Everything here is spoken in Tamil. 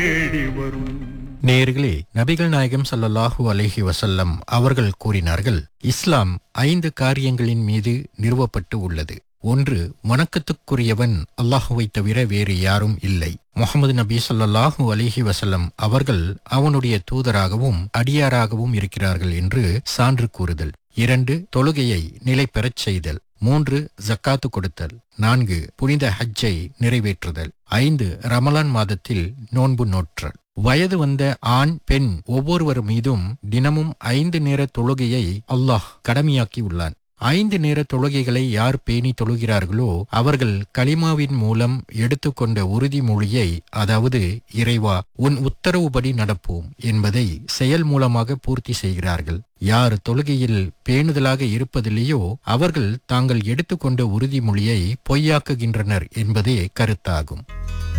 தேடி வரும் நேயர்களே நபிகள் நாயகம் ஸல்லல்லாஹு அலைஹி வஸல்லம் அவர்கள் கூறினார்கள் இஸ்லாம் ஐந்து காரியங்களின் மீது நிறுவப்பட்டு உள்ளது ஒன்று வணக்கத்துக்குரியவன் அல்லாஹுவை தவிர வேறு யாரும் இல்லை முகமது நபி ஸல்லல்லாஹு அலைஹி வஸல்லம் அவர்கள் அவனுடைய தூதராகவும் அடியாராகவும் இருக்கிறார்கள் என்று சான்று கூறுதல் இரண்டு தொழுகையை நிலை பெறச் செய்தல் மூன்று ஜக்காத்து கொடுத்தல் நான்கு புனித ஹஜ்ஜை நிறைவேற்றுதல் ஐந்து ரமலான் மாதத்தில் நோன்பு நோற்றல் வயது வந்த ஆண் பெண் ஒவ்வொருவர் மீதும் தினமும் ஐந்து நேர தொழுகையை அல்லாஹ் கடமையாக்கி உள்ளான் ஐந்து நேர தொழுகைகளை யார் பேணி தொழுகிறார்களோ அவர்கள் கலிமாவின் மூலம் எடுத்துக்கொண்ட உறுதிமொழியை அதாவது இறைவா உன் உத்தரவுபடி நடப்போம் என்பதை செயல் மூலமாக பூர்த்தி செய்கிறார்கள் யார் தொழுகையில் பேணுதலாக இருப்பதில்லையோ அவர்கள் தாங்கள் எடுத்துக்கொண்ட உறுதிமொழியை பொய்யாக்குகின்றனர் என்பதே கருத்தாகும்